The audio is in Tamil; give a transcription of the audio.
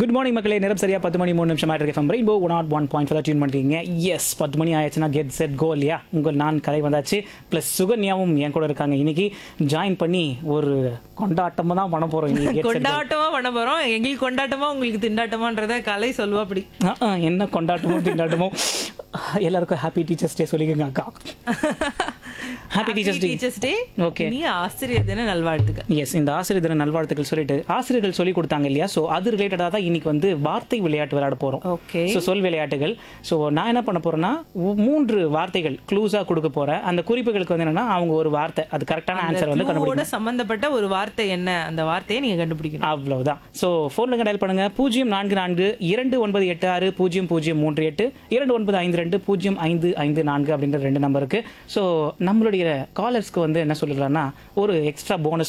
குட் மார்னிங் மக்களே நேரம் சரியா பத்து மணி மூணு நிமிஷம் ஆயிட்டு இருக்கு rainbow one nought one point five tune பண்ணுறீங்க எஸ் பத்து மணி ஆயிடுச்சுன்னா கெட் செட் கோ இல்லையா உங்கள் நான் கதை வந்தாச்சு ப்ளஸ் சுகன்யாவும் என் கூட இருக்காங்க இன்னைக்கு ஜாயின் பண்ணி ஒரு கொண்டாட்டமாக தான் பண்ண போகிறோம் இன்னைக்கு Get Set Go. கொண்டாட்டமா பண்ண போறோம் எங்களுக்கு கொண்டாட்டமா உங்களுக்கு திண்டாட்டமான்றத கலை சொல்லுவா அப்படி ஆ, ஆ, என்ன கொண்டாட்டமோ திண்டாட்டமோ எல்லாருக்கும் ஹாப்பி டீச்சர்ஸ் டே சொல்லிக்கோங்க அக்கா happy teachers day teachers day Okay. நீ ஆசிரியர் தின நல்வாழ்த்துக்கள் எஸ் இந்த ஆசிரியர் தின நல்வாழ்த்துக்கள் சொல்லிட்டு ஆசிரியர்கள் சொல்லி கொடுத்தாங்க இல்லையா ஸோ அது ரிலேட்டடாக தான் இன்னைக்கு வந்து வார்த்தை விளையாட்டு விளையாட போகிறோம் ஓகே ஸோ சொல் விளையாட்டுகள் ஸோ நான் என்ன பண்ண போறேன்னா உ- மூன்று வார்த்தைகள் க்ளூஸாக கொடுக்க போறேன் அந்த குறிப்புகளுக்கு வந்து என்னன்னா அவங்க ஒரு வார்த்தை அது கரெக்டான ஆன்சர் வந்து கண்டுபிடிக்கணும் சம்பந்தப்பட்ட ஒரு வார்த்தை என்ன அந்த வார்த்தையை நீங்க கண்டுபிடிக்கணும் அவ்வளவுதான் ஸோ ஃபோனில் டயல் பண்ணுங்க பூஜ்ஜியம் நான்கு நான்கு இரண்டு ஒன்பது எட்டு ஆறு பூஜ்ஜியம் பூஜ்ஜியம் மூன்று எட்டு இரண்டு ஒன்பது ஐந்து ரெண்டு பூஜ்ஜியம் ஐந்து ஐந்து நான்கு அப்படின்ற ரெண்டு நம்பருக்கு ஸோ நம்மளுடைய காலர்ஸ்க்கு வந்து என்ன சொல்லிடலாம்னா ஒரு எக்ஸ்ட்ரா போனஸ்